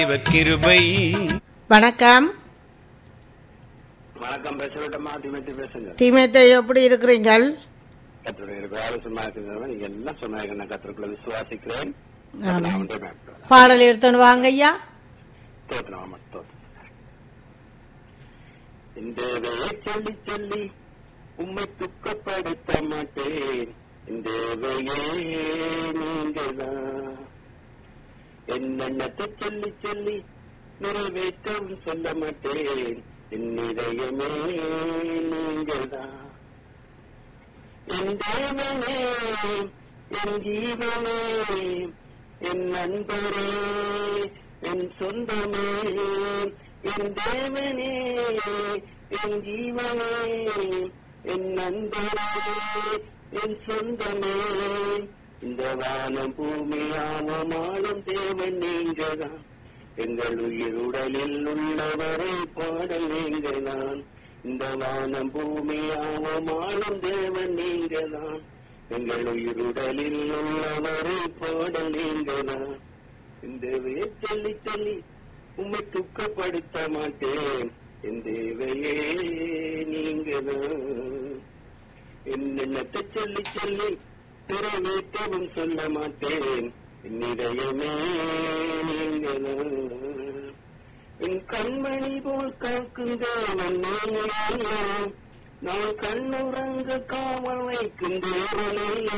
இவர் கிருபை வணக்கம் வணக்கம் பேசவிட்டமா திமத்தி பேசுங்க தீமேத்தை எப்படி இருக்கிறீங்கள் கத்தருடைய இருக்கிற சும்மா இருக்கிறவங்க நீங்க எல்லாம் சொன்னாங்க நான் கத்தருக்குள்ள விசுவாசிக்கிறேன் ஆமாம். நான் வந்து மேற்கொள்கிறேன். பாடல் எடுத்துன்னு வாங்க ஐயா தோத்தனம் ஆமா, தோத்தனம். இந்த வேலை சொல்லி சொல்லி உம்மை துக்கப்படுத்த மாட்டேன் இந்த வேலையே நீங்கள்தான் என்னென்னத்தை சொல்லி சொல்லி நிறைவேற்றவும் சொல்ல மாட்டேன் என் இதயமே நீங்கள்தான் என் தேவனே என் ஜீவனே என் நண்பரே என் சொந்தமே என் தேவனே என் ஜீவனே என் நண்பரே என் சொந்தமே இந்த வானம் பூமி ஆவமானும் தேவன் நீங்கதான் எங்கள் உயிர் உடலில் உள்ளவரை பாடல் நீங்கதான் இந்த வானம் பூமி ஆவமானும் தேவன் நீங்கதான் எங்கள் உயிர் உடலில் உள்ளவரை பாடல் நீங்கதான் இந்த சொல்லி சொல்லி உம்மை துக்கப்படுத்த மாட்டேன் என் தேவையே நீங்கதான் என்னென்னத்தை சொல்லி சொல்லி நிறைவேற்றவும் சொல்ல மாட்டேன் என் இதயமே நீங்கதான் என் கண்மணி போல் காக்கும் தேவன் நீங்களே. நான் கண்ணுறங்க காவல் வைக்கும் தேவனே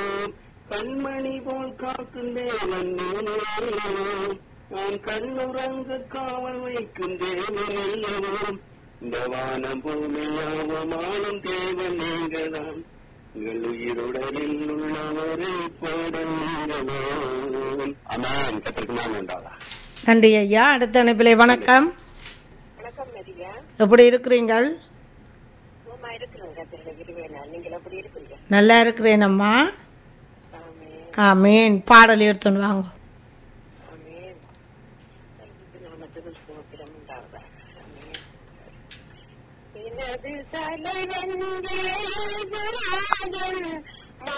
கண்மணி போல் காக்கும் தேவன் நீங்களே. நான் கண்ணுறங்க காவல் வைக்கும் தேவனே இந்த வானம் பூமியாவமானும் தேவன் நீங்கதான் உங்கள் உயிருடலில் உள்ளவரை பாடல் அமான் கத்திற்கு நான் உண்டாதா நன்றி ஐயா அடுத்த அனுப்பிலே வணக்கம் வணக்கம் மதியா எப்படி இருக்கிறீங்கள் சும்மா இருக்கிறேன் கத்திரில விரும்பினா நீங்கள் எப்படி இருக்கீங்க நல்லா இருக்கிறேன் அம்மா ஆமே ஆமேன் பாடல் எடுத்துன்னு வாங்க ஆமேன் நாமத்துக்கு சோத்திரம் உண்டாவதா ஆமேன் எனது தலைவன் தேவராஜன்